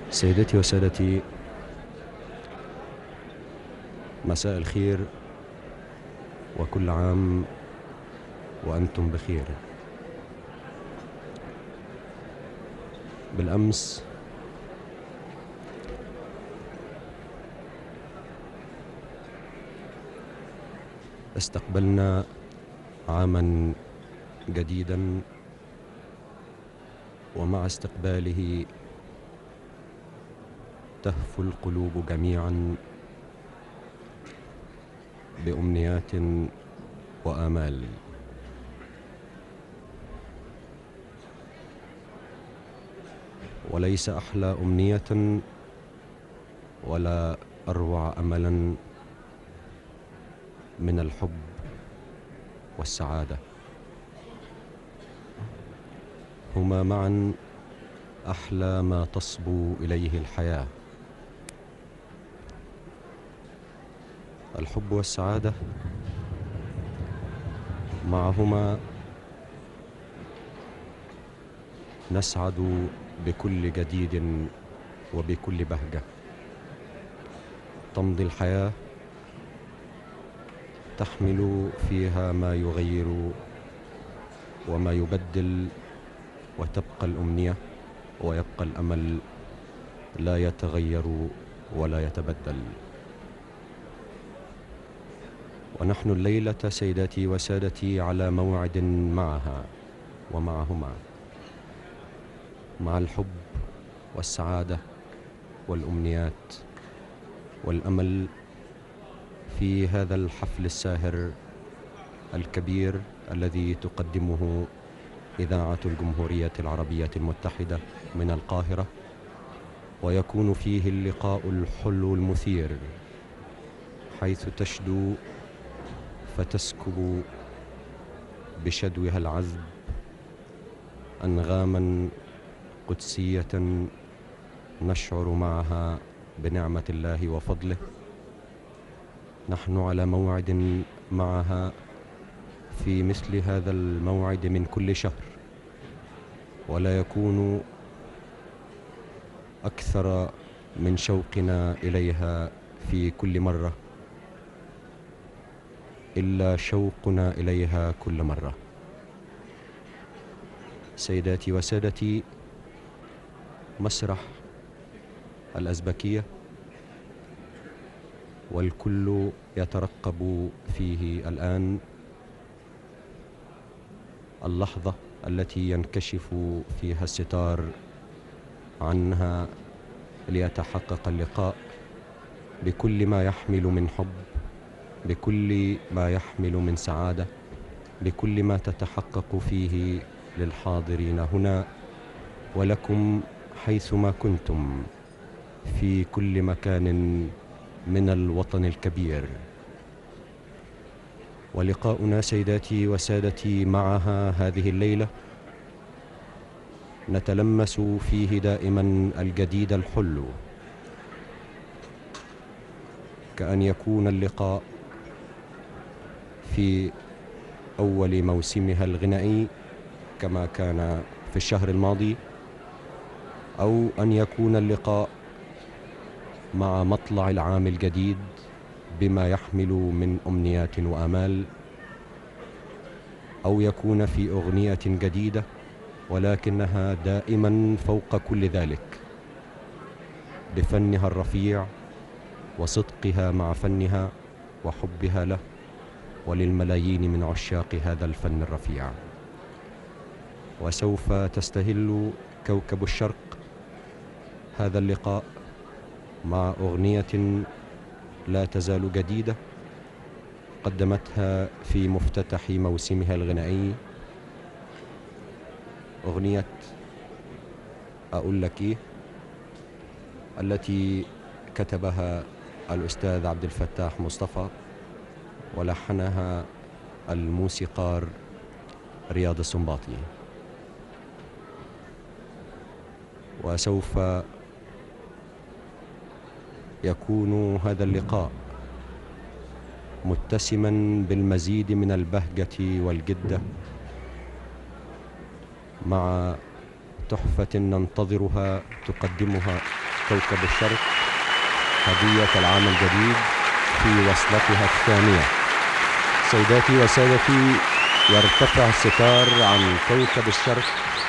سيدتي وسادتي مساء الخير وكل عام وأنتم بخير بالأمس استقبلنا عاما جديدا ومع استقباله تهفو القلوب جميعا بامنيات وامال وليس احلى امنيه ولا اروع املا من الحب والسعاده هما معا احلى ما تصبو اليه الحياه الحب والسعاده معهما نسعد بكل جديد وبكل بهجه تمضي الحياه تحمل فيها ما يغير وما يبدل وتبقى الامنيه ويبقى الامل لا يتغير ولا يتبدل ونحن الليله سيداتي وسادتي على موعد معها ومعهما مع الحب والسعاده والامنيات والامل في هذا الحفل الساهر الكبير الذي تقدمه اذاعه الجمهوريه العربيه المتحده من القاهره ويكون فيه اللقاء الحلو المثير حيث تشدو فتسكب بشدوها العذب انغاما قدسيه نشعر معها بنعمه الله وفضله نحن على موعد معها في مثل هذا الموعد من كل شهر ولا يكون اكثر من شوقنا اليها في كل مره الا شوقنا اليها كل مره سيداتي وسادتي مسرح الازبكيه والكل يترقب فيه الان اللحظه التي ينكشف فيها الستار عنها ليتحقق اللقاء بكل ما يحمل من حب بكل ما يحمل من سعاده بكل ما تتحقق فيه للحاضرين هنا ولكم حيثما كنتم في كل مكان من الوطن الكبير ولقاؤنا سيداتي وسادتي معها هذه الليله نتلمس فيه دائما الجديد الحلو كان يكون اللقاء في اول موسمها الغنائي كما كان في الشهر الماضي او ان يكون اللقاء مع مطلع العام الجديد بما يحمل من امنيات وامال او يكون في اغنيه جديده ولكنها دائما فوق كل ذلك بفنها الرفيع وصدقها مع فنها وحبها له وللملايين من عشاق هذا الفن الرفيع وسوف تستهل كوكب الشرق هذا اللقاء مع اغنيه لا تزال جديده قدمتها في مفتتح موسمها الغنائي اغنيه اقول لك ايه التي كتبها الاستاذ عبد الفتاح مصطفى ولحنها الموسيقار رياض السنباطي وسوف يكون هذا اللقاء متسما بالمزيد من البهجه والجده مع تحفه ننتظرها تقدمها كوكب الشرق هدية العام الجديد في وصلتها الثانية سيداتي وسادتي يرتفع الستار عن كوكب الشرق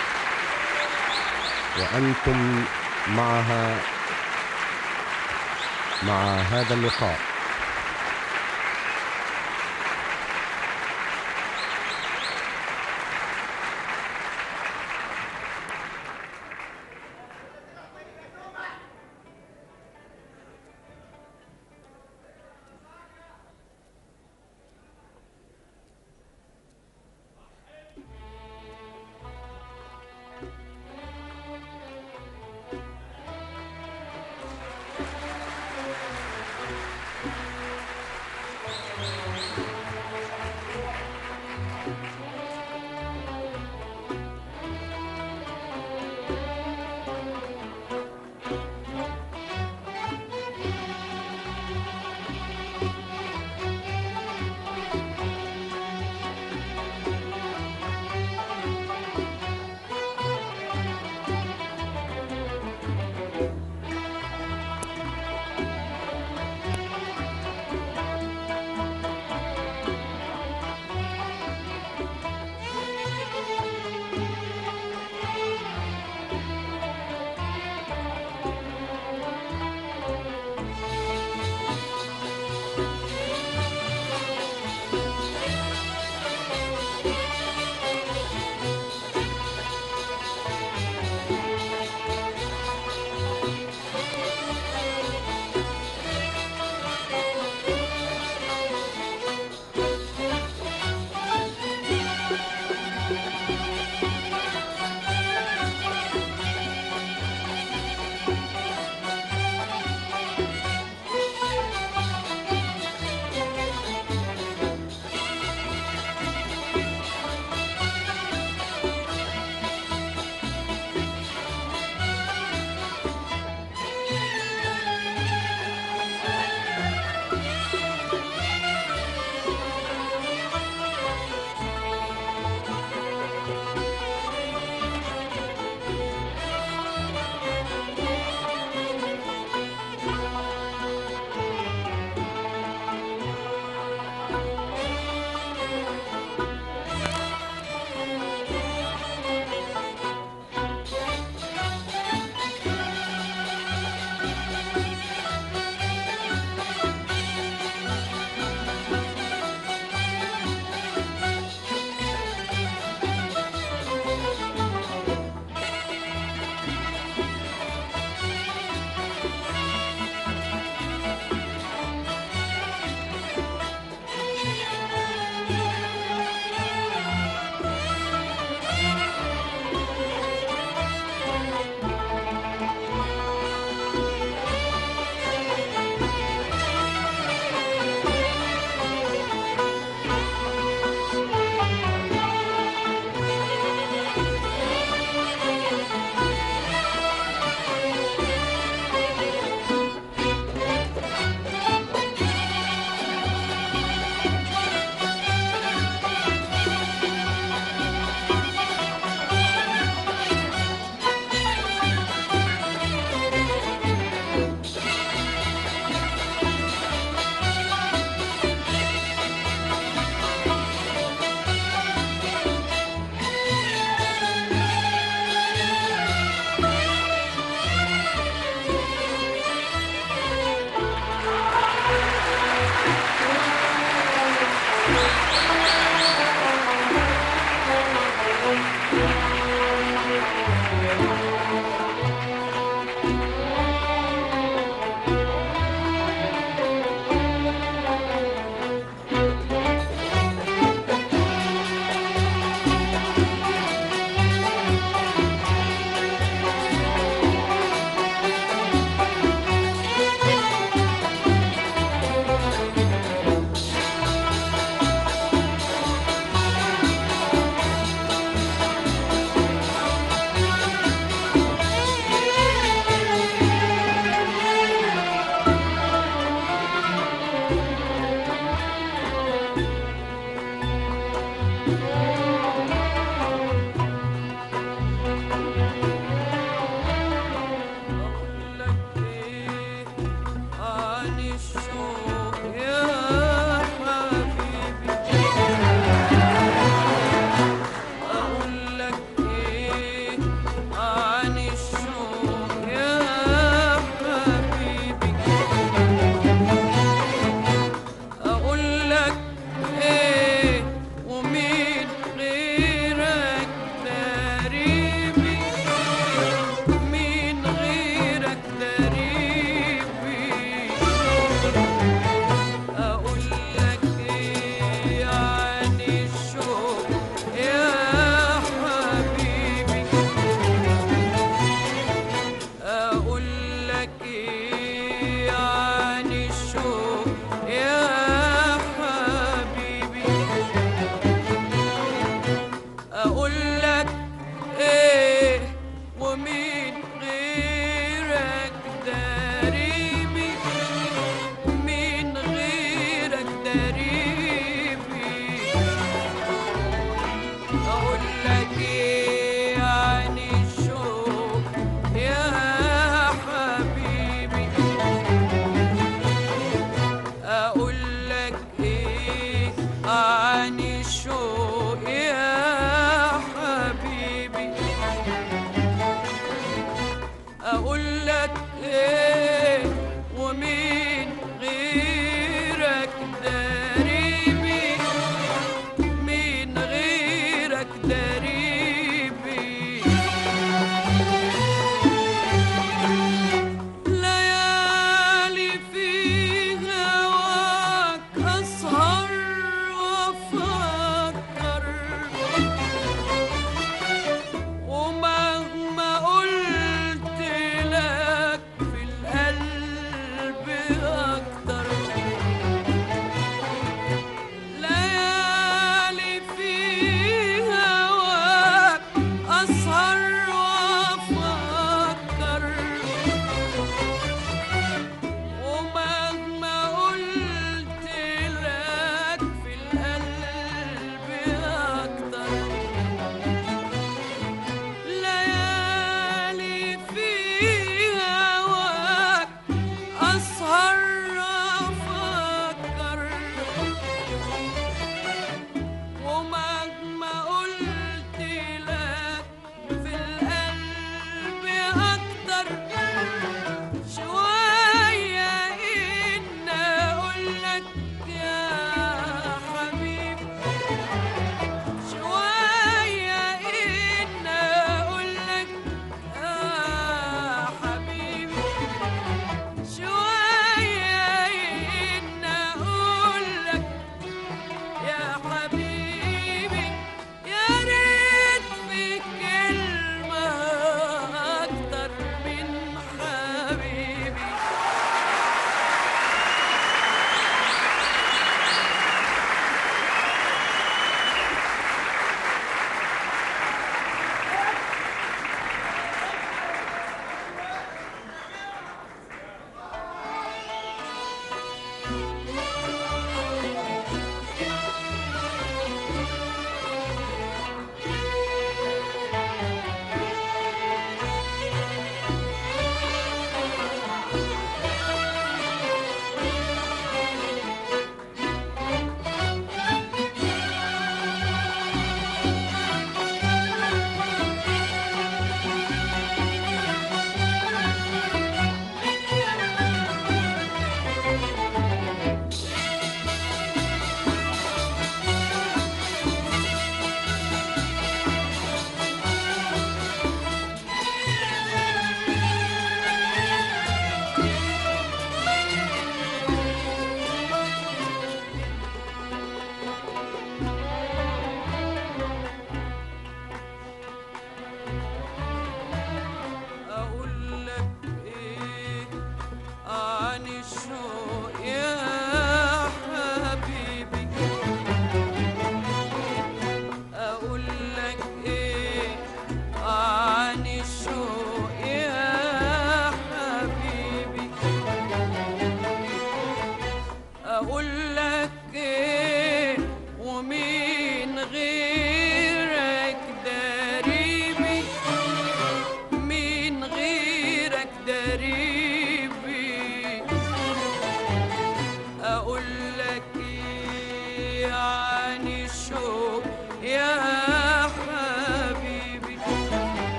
وأنتم معها مع هذا اللقاء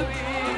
حبيبي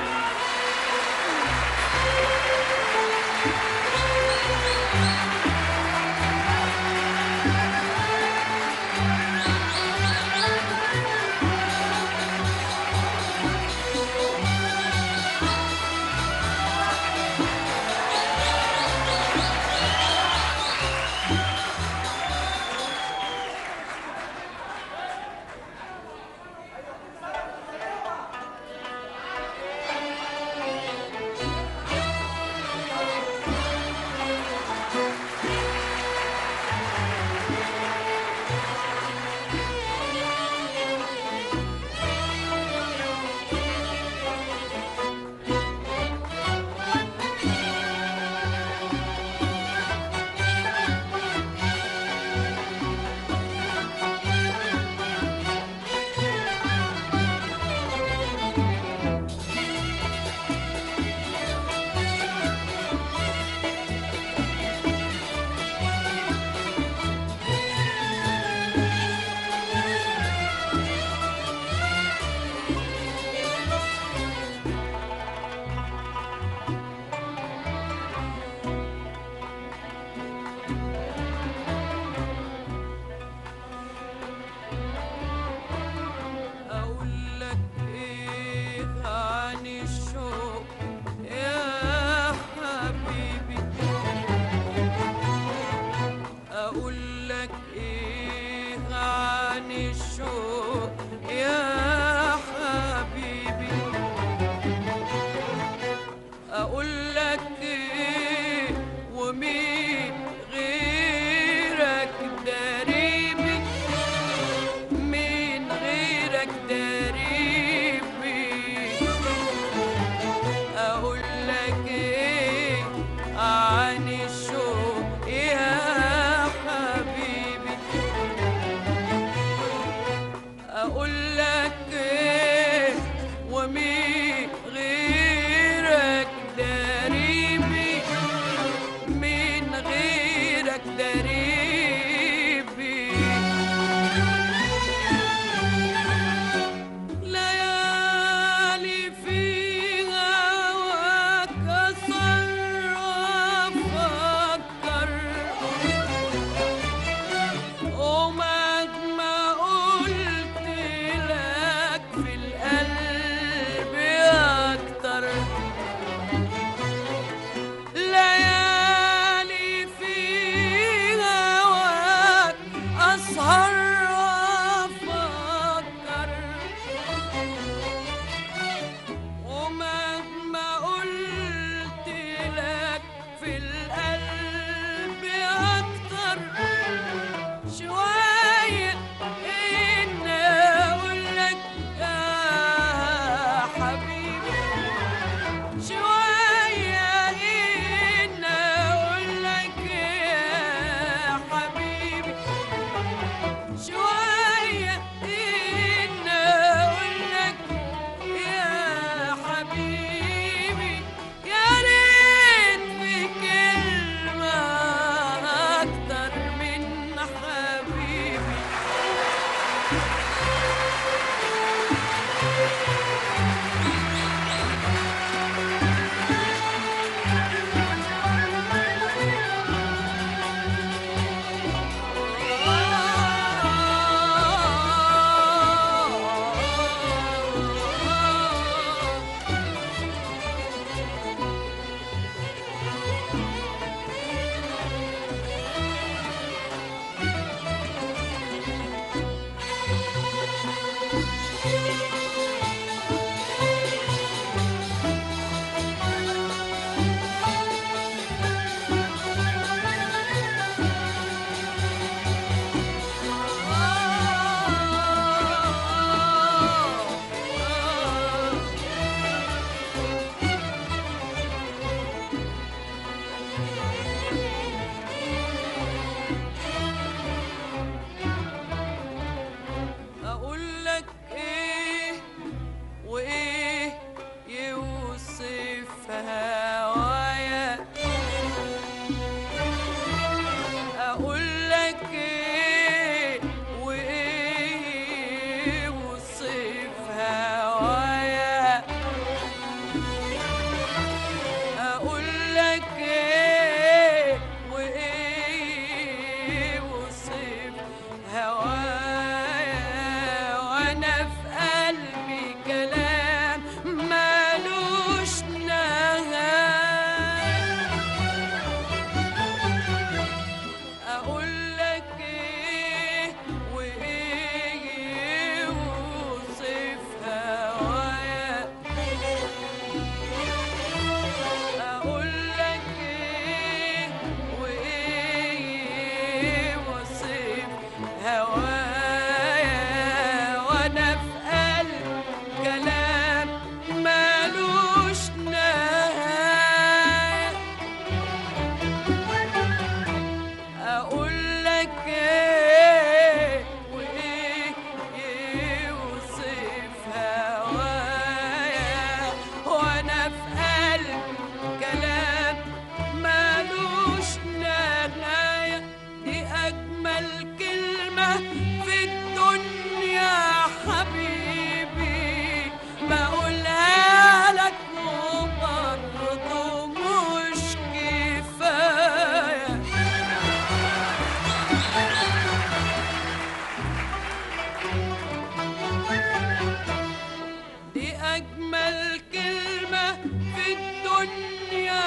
أجمل كلمة في الدنيا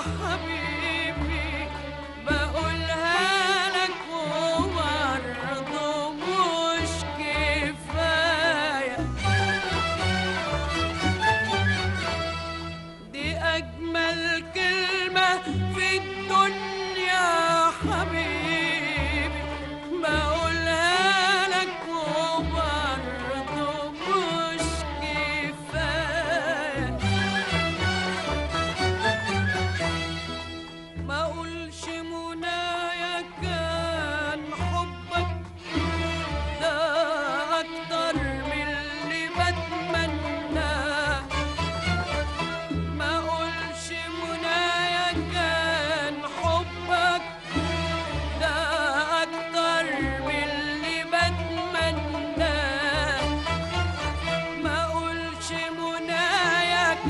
حبيبي بقولها لك وبرضه مش كفاية دي أجمل كلمة في الدنيا حبيبي بقولها لك وبرضه مش كفاية ما أقولش منايا كان حبك ده أكتر من اللي بتمناه ما اقولش منايا كان حبك ده اكتر من اللي بتمناه ما اقولش منايا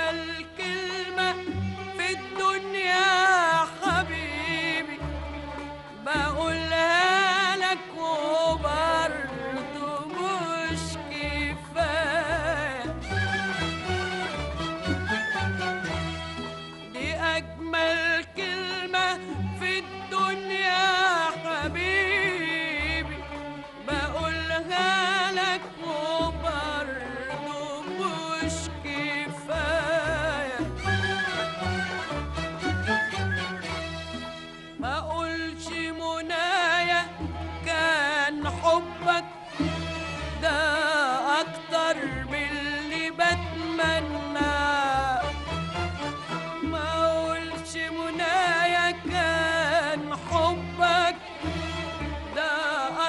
أجمل كلمة في الدنيا حبيبي بقولها لك وبرضه مش كفاية دي أجمل كلمة في الدنيا حبيبي بقولها لك وبرضه مش كفاية ما اقولش منايا كان حبك ده اكتر من اللي بتمنى ما اقولش منايا كان حبك ده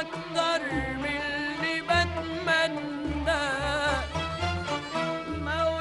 اكتر من اللي بتمنى ما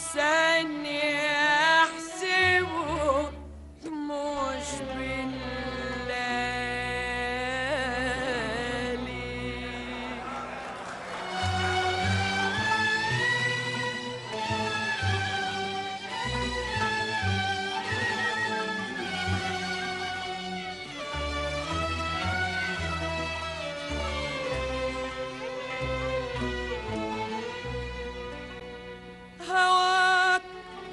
وبالثانية أحسبه مش بالليالي هواك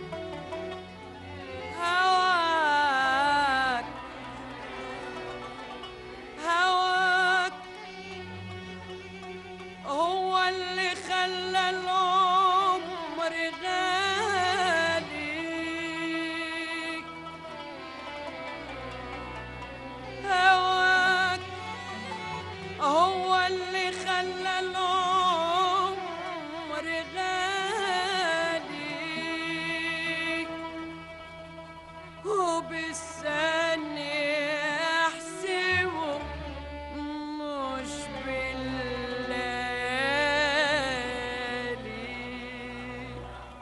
هواك هواك هو اللي خلى العمر غالي هواك هو اللي خلى العمر غالي وبالثانية أحسبه مش بالليالي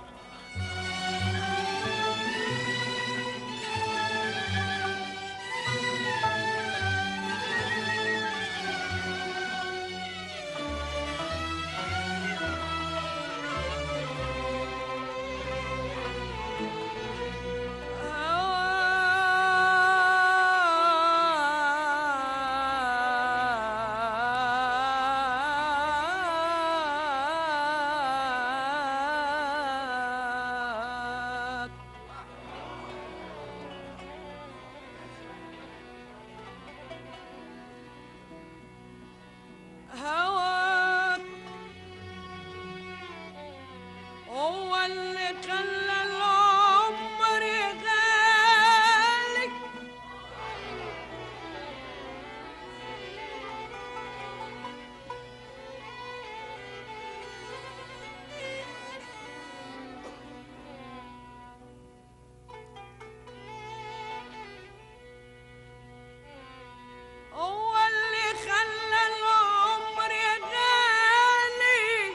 هواك هواك هو اللي خلى العمر غالي هو اللي خلى العمر غالي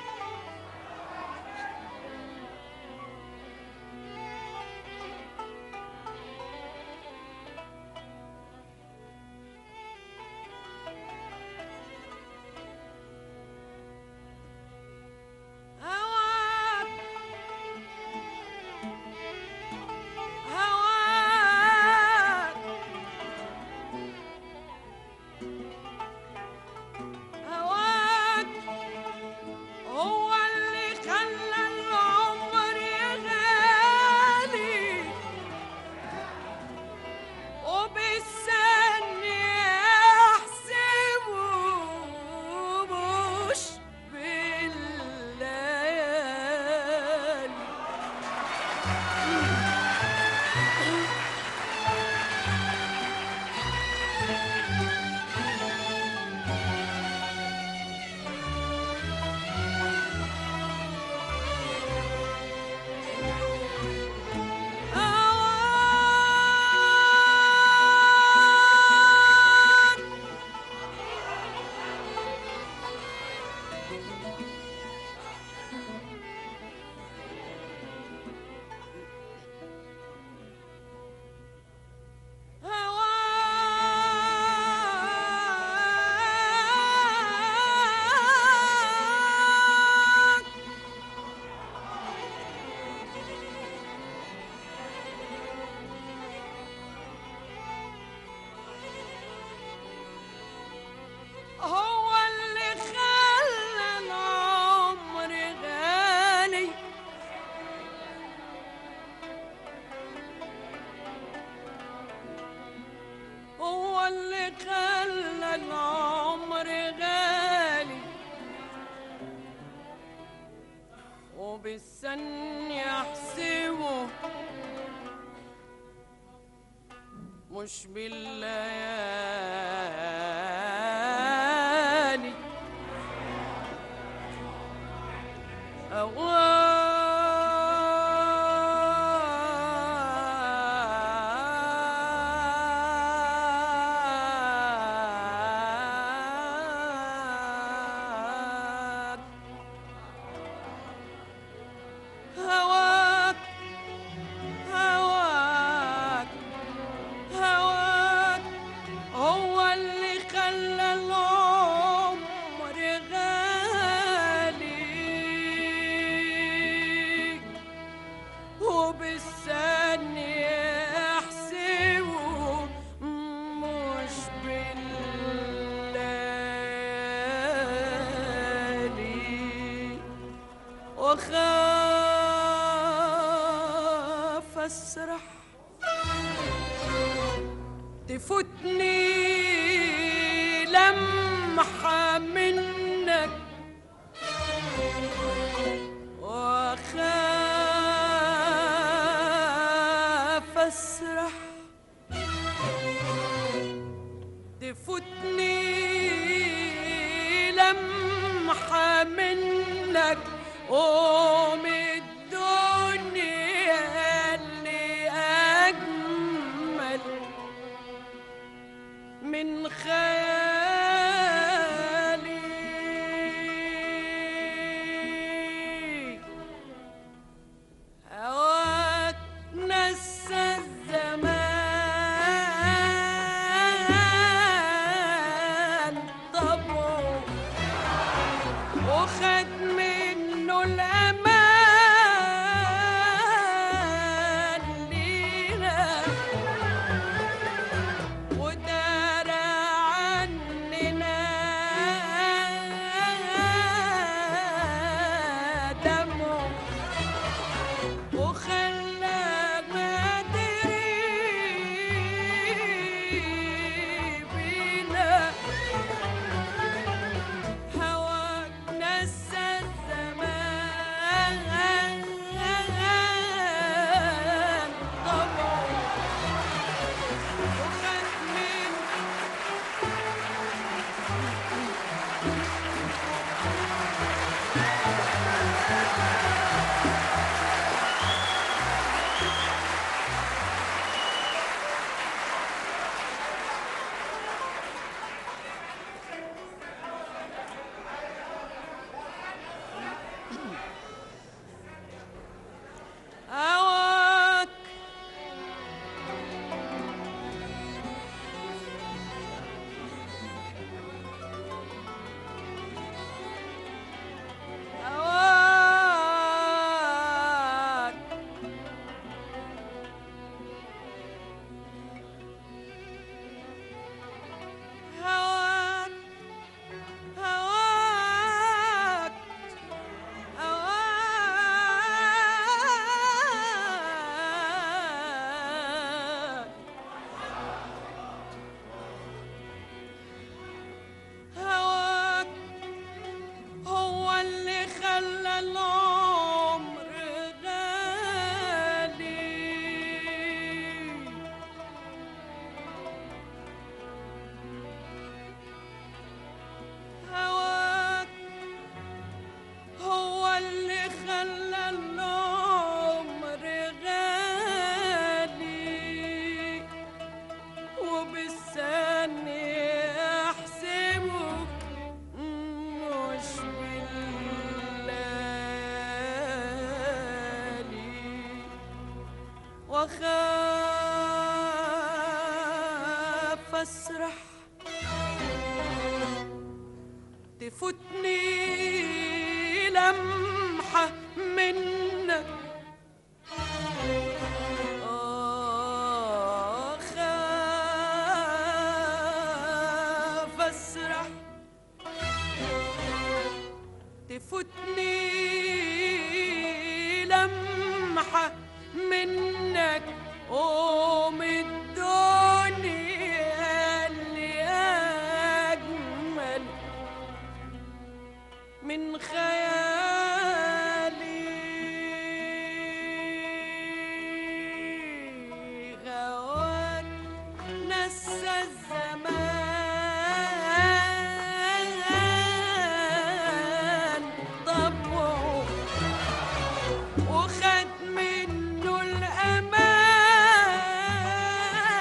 هواك هواك هواك هو اللي خلى العمر غالي وبالثانية أحسبه مش بالليالي هواك هواك هو اللي خلى العمر غالي هو اللي خلى العمر غالي وبالسن يحسبه مش بالليالي هواك هواك وبالثانية احسبه مش بالليالي وخاف اسرح تفوتني لمحة منك وخاف اسرح تفوتني لمحة منك قوم الدنيا اللي أجمل من خيالي هواك نسى الزمان طبعه وخد منه الأمان لينا ودار عننا دمه وخلى ما دري بينا هواك نسى الزمان طبعه وخد من هواك هواك هواك هواك هواك هواك هو اللي خلى العمر غالي هواك هو اللي خلى العمر غالي وبالثانية احسبه مش بالليالي وخاف اسرح تفوتني لمحة منك آه، خاف أسرح تفوتني لمحة منك قوم الدنيا اللي أجمل من خيالي غواك نسى الزمان طبعه وخد منه الأمان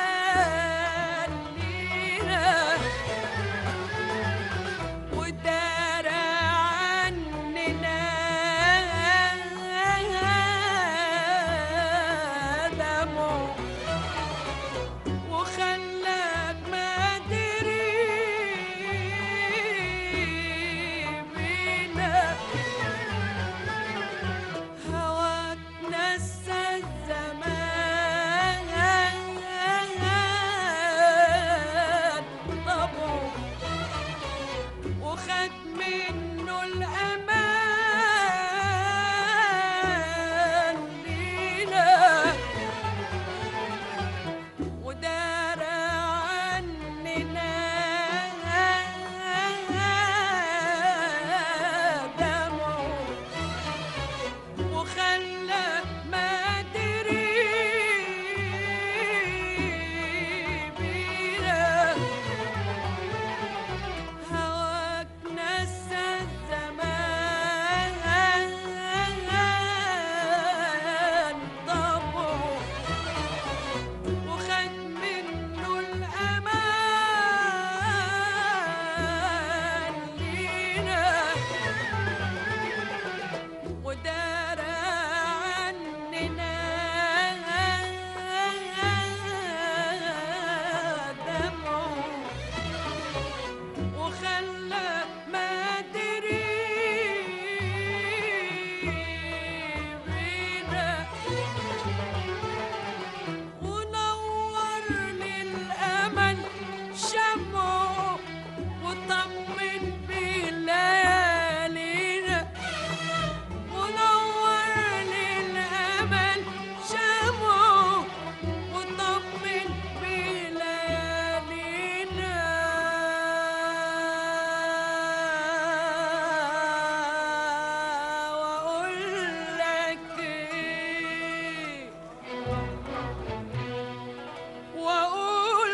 واقول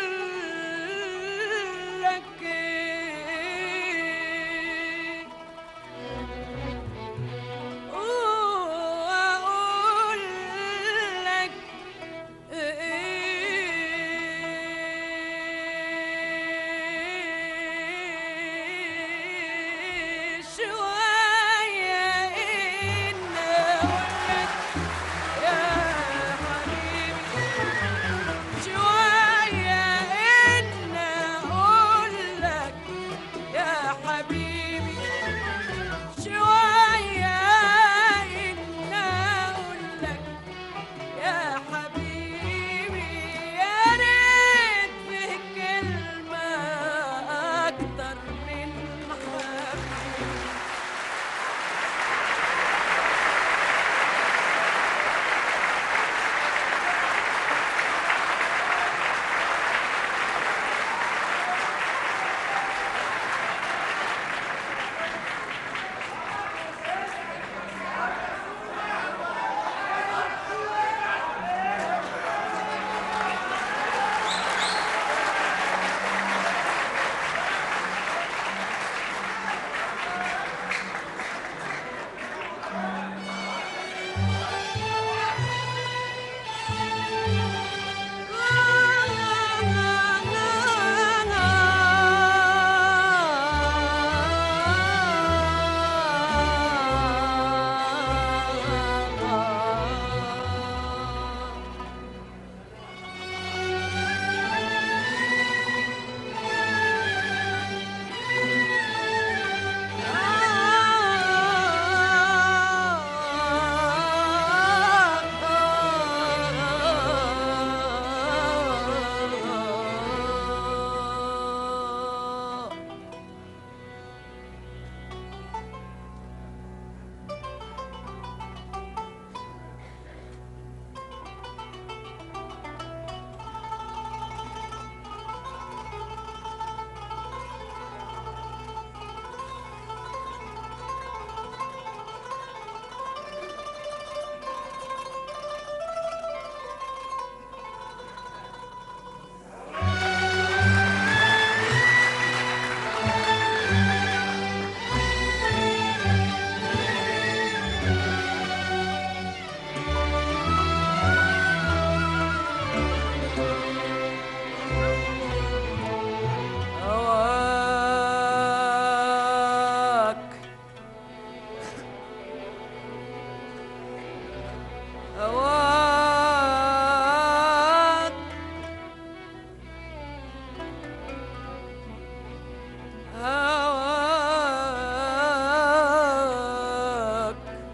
لك ايه واقول لك ايه شويه ان اقول لك يا حبيبي شوية إن أقول لك يا حبيبي شوية إن أقول لك يا حبيبي يا ريت في كلمة أكتر من حبيبي هواك هواك هواك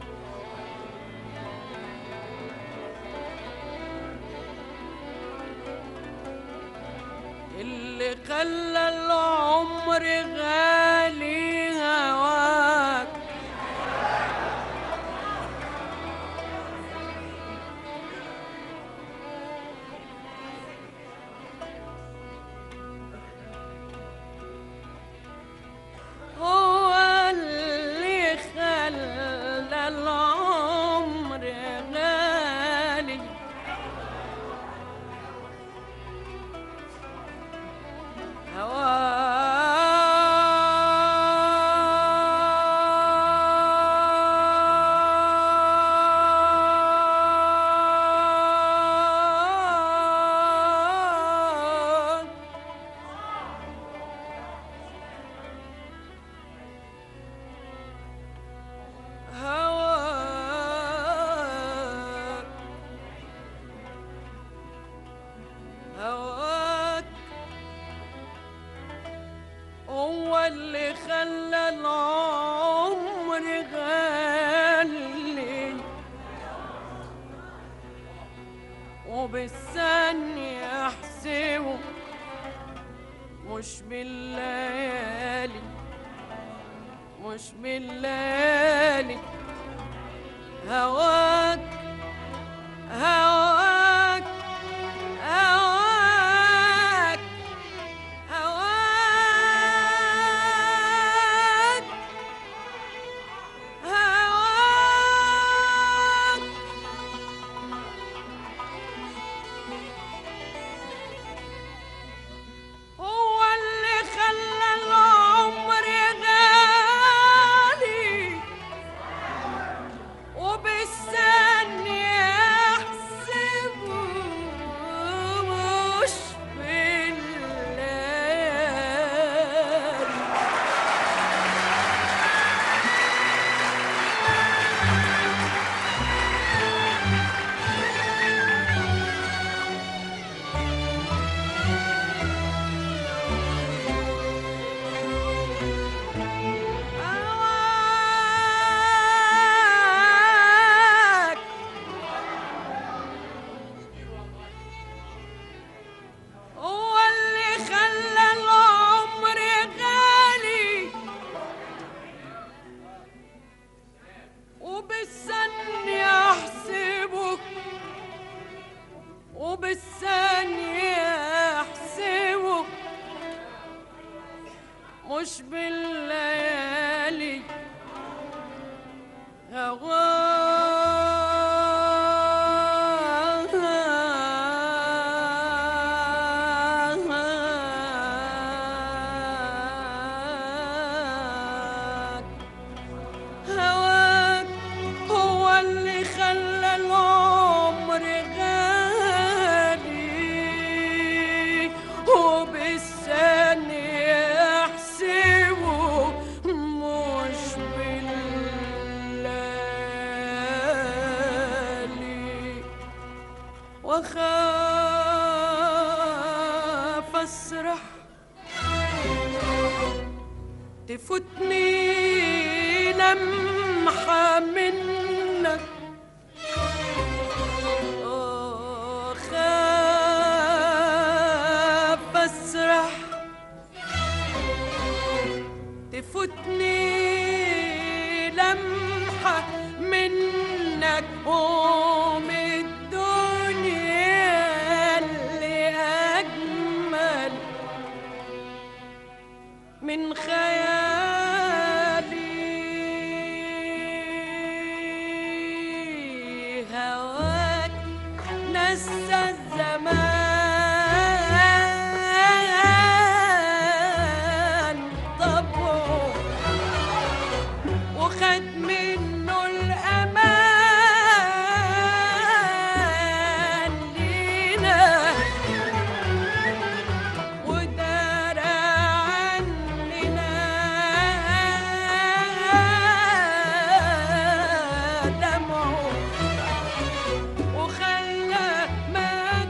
اللي خلى العمر غالي هواك هو اللي خلى العمر غالي هواك هواك هواك هو اللي خلى العمر غالي وبالثانية احسبه مش بالليالي مش بالليالي هواك هواك هواك هواك هواك وبالثانية احسبه مش بالليالي هواك هواك هو اللي خلى العمر غالي وبالثانية احسبه مش بالليالي واخاف اسرح تفوتني لمحة منك آه، خاف أسرح تفوتني لمحة منك قوم الدنيا اللي أجمل من خيالي هواك نسى الزمان طبعه وخد منه الأمان لينا ودار عننا دمعه وخلى ما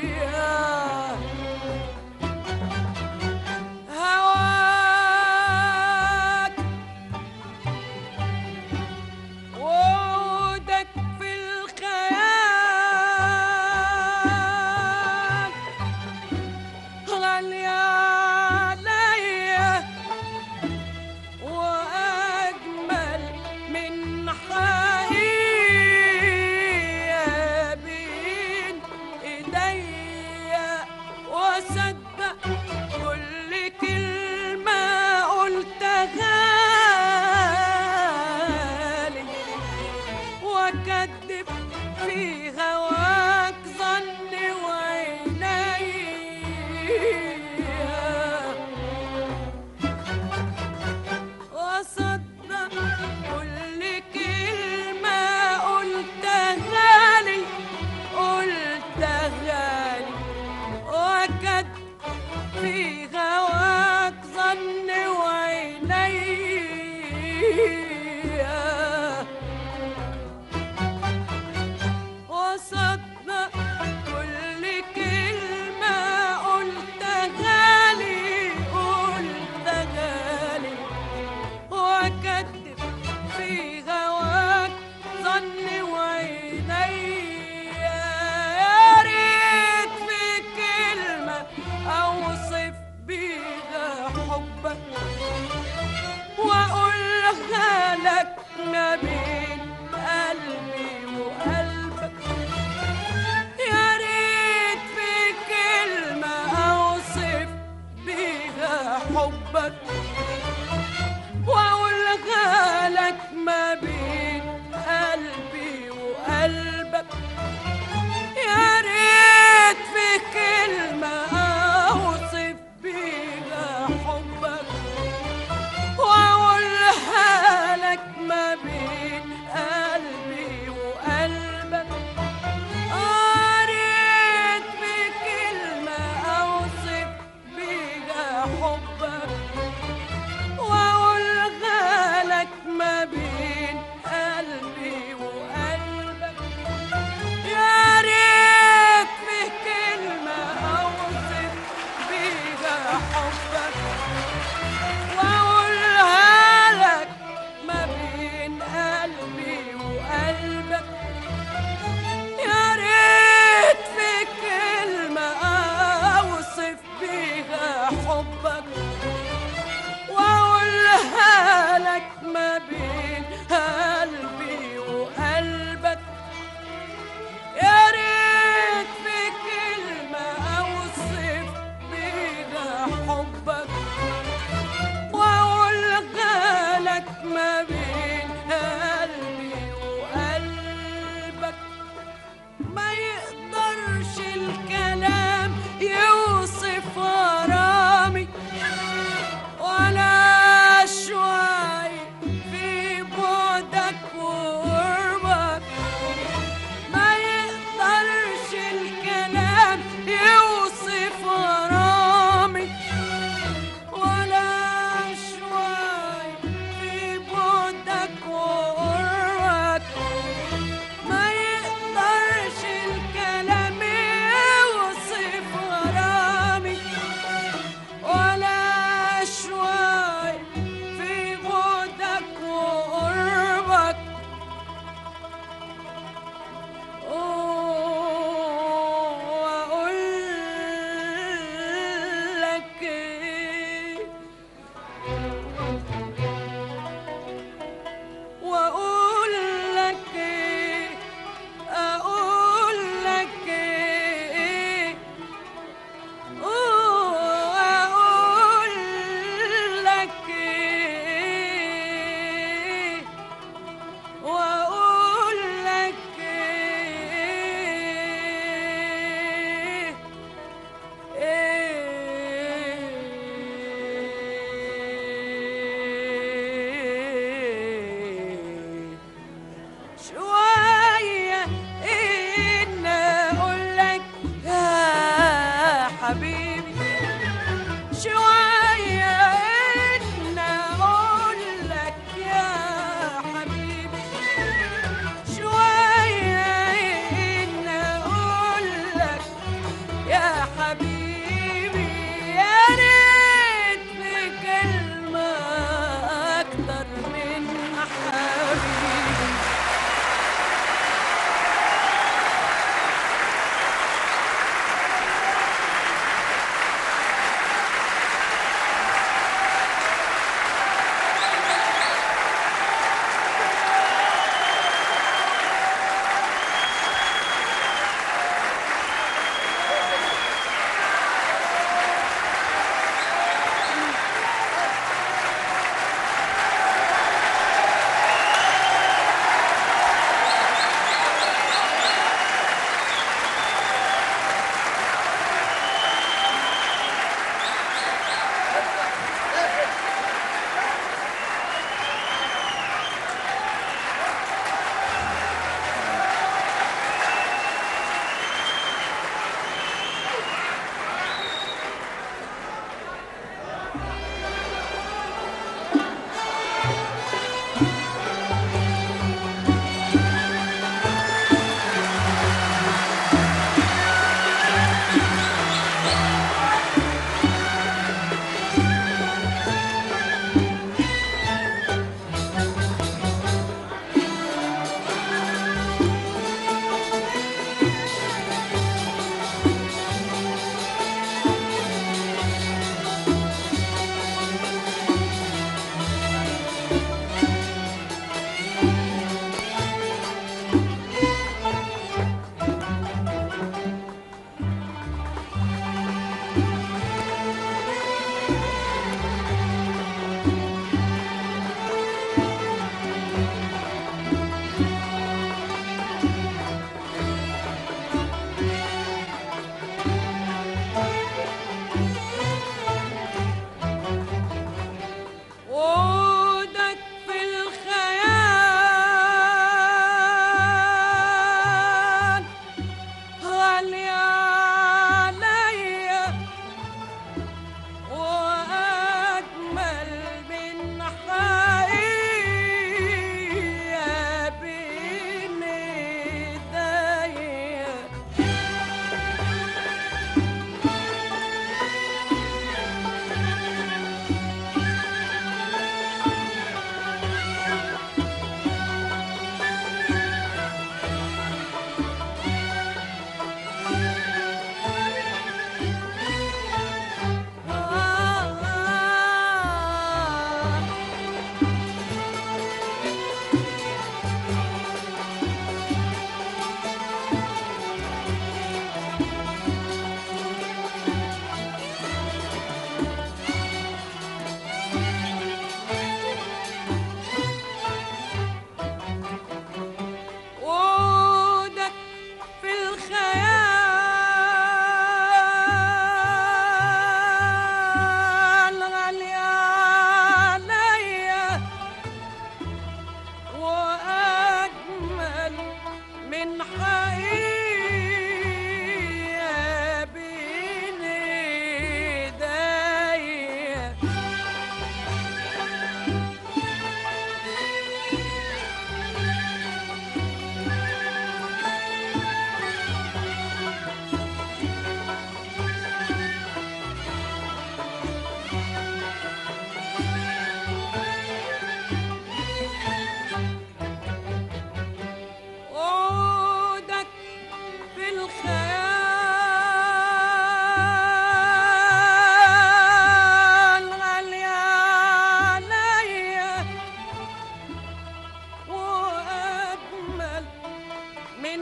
هواك وعودك في الخيال غالية عليا وأجمل من حقيقة بين إيديا وأصدق كل كلمة قلتها لي وأكدب في هواك ظني وعينيا وأصدق كل كلمة قلتها لي قلتها لي وأكدب حبيبي يا ريت بكلمة أكتر من حبيبي وعودك في الخيال غالي عليا وأجمل من حقيقة بين ايديا وعودك في الخيال غالي عليا وأجمل من حقيقة بين ايديا وعودك في الخيال غالي عليا وأجمل من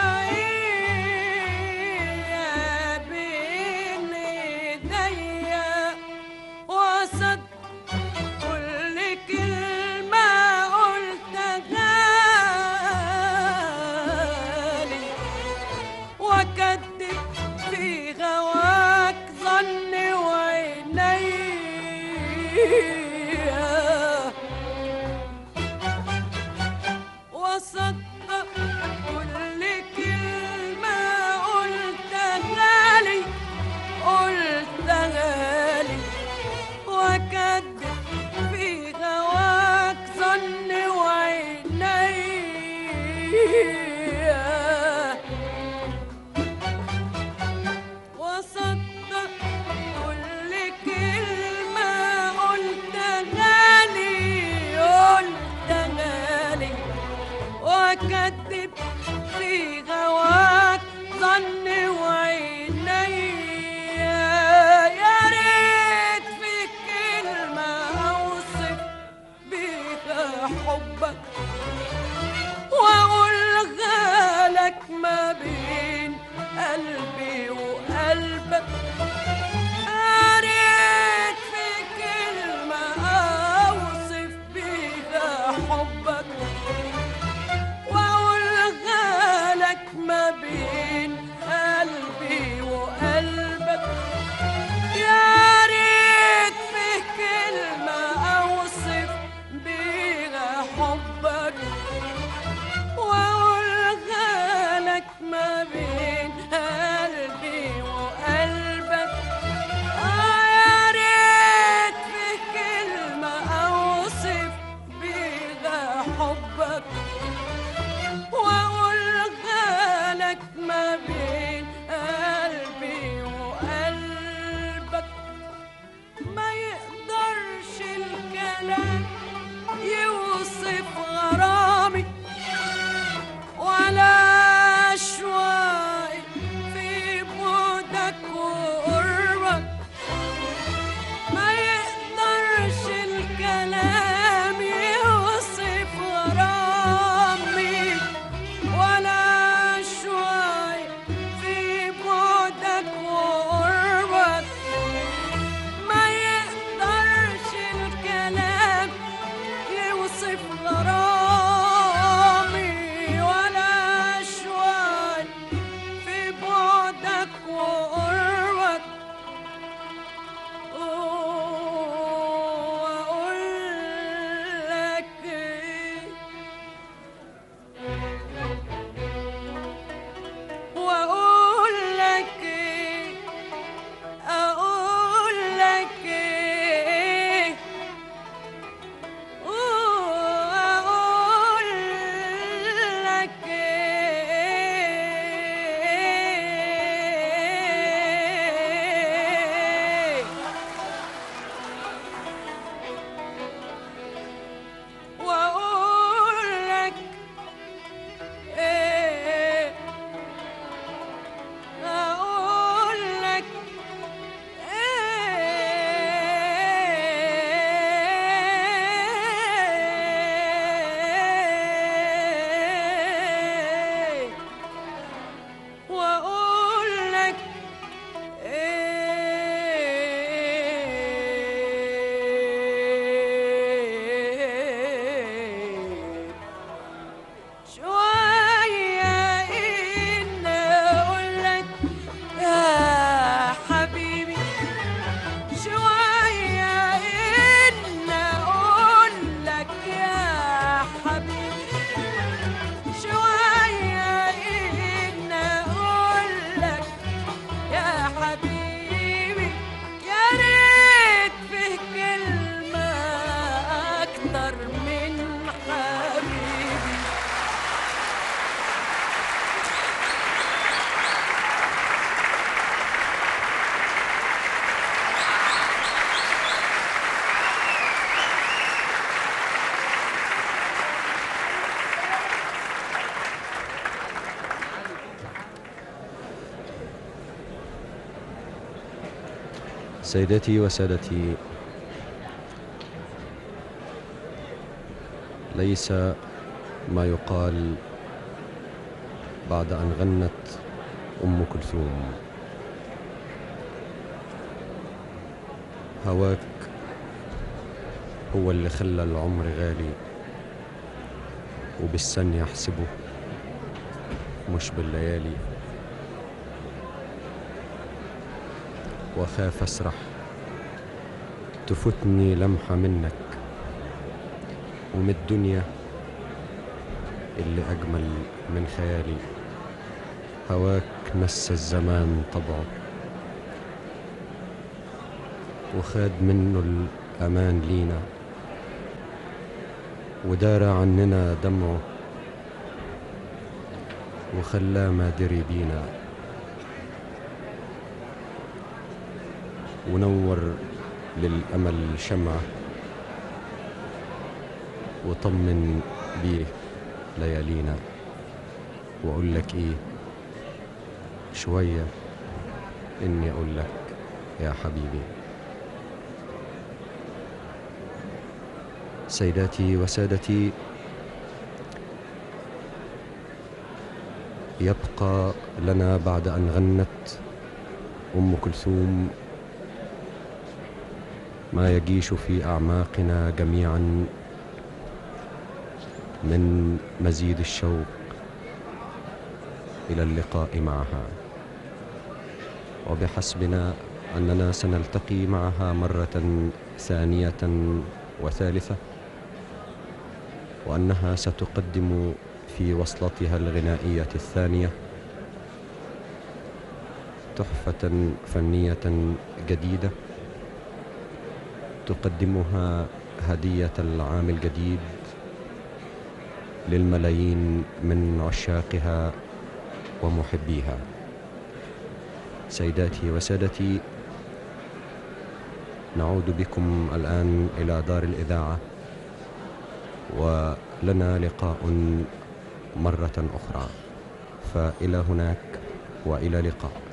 حقيقة بين ايديا وصد كل كلمة قلتها لي وأكدب في غواك ظني وعينيا وصدق كل كلمة قلتها لي قلتها لي وكدب في غواك ظني وعينيا وصدق وقلبك قريت في كلمة أوصف بيها حبك وأقولها لك ما بين قلبي وقلبك يا ريت في كلمة أوصف بيها حبك وأقولها لك ما بين قلبي وقلبك آه يا ريت في كلمة أوصف بيها حبك وأقولها لك ما بين قلبي وقلبك ما يقدرش الكلام يوصف غرامي ولا شوي في بعدك وقربك ما يقدرش الكلام يوصف غرامي ولا شوي في بعدك وقربك ما يقدرش الكلام يوصف غرامي ولا شوي في بعدك وقربك وأقول لك إيه وأقول لك إيه أقول لك إيه وأقول لك إيه وأقول لك إيه أقول لك إيه وأقول لك إيه شوية إن أقول لك يا حبيبي شوية إن أقول لك يا حبيبي شوية إن أقول لك يا حبيبي يا ريت في كلمة أكتر من حبيبي سيداتي وسادتي ليس ما يقال بعد أن غنت أم كلثوم هواك هو اللي خلى العمر غالي وبالسن يحسبه مش بالليالي وخاف اسرح تفوتني لمحة منك ومن الدنيا اللي أجمل من خيالي هواك نسى الزمان طبعه وخاد منه الأمان لينا ودار عننا دمعه وخلاه ما دري بينا ونور للأمل شمعة وطمن بيه ليالينا وأقول لك إيه شوية إني أقول لك يا حبيبي سيداتي وسادتي يبقى لنا بعد أن غنت ام كلثوم ما يجيش في اعماقنا جميعا من مزيد الشوق الى اللقاء معها وبحسبنا اننا سنلتقي معها مره ثانيه وثالثه وانها ستقدم في وصلتها الغنائيه الثانيه تحفه فنيه جديده تقدمها هديه العام الجديد للملايين من عشاقها ومحبيها سيداتي وسادتي نعود بكم الان الى دار الاذاعه ولنا لقاء مره اخرى فالى هناك والى لقاء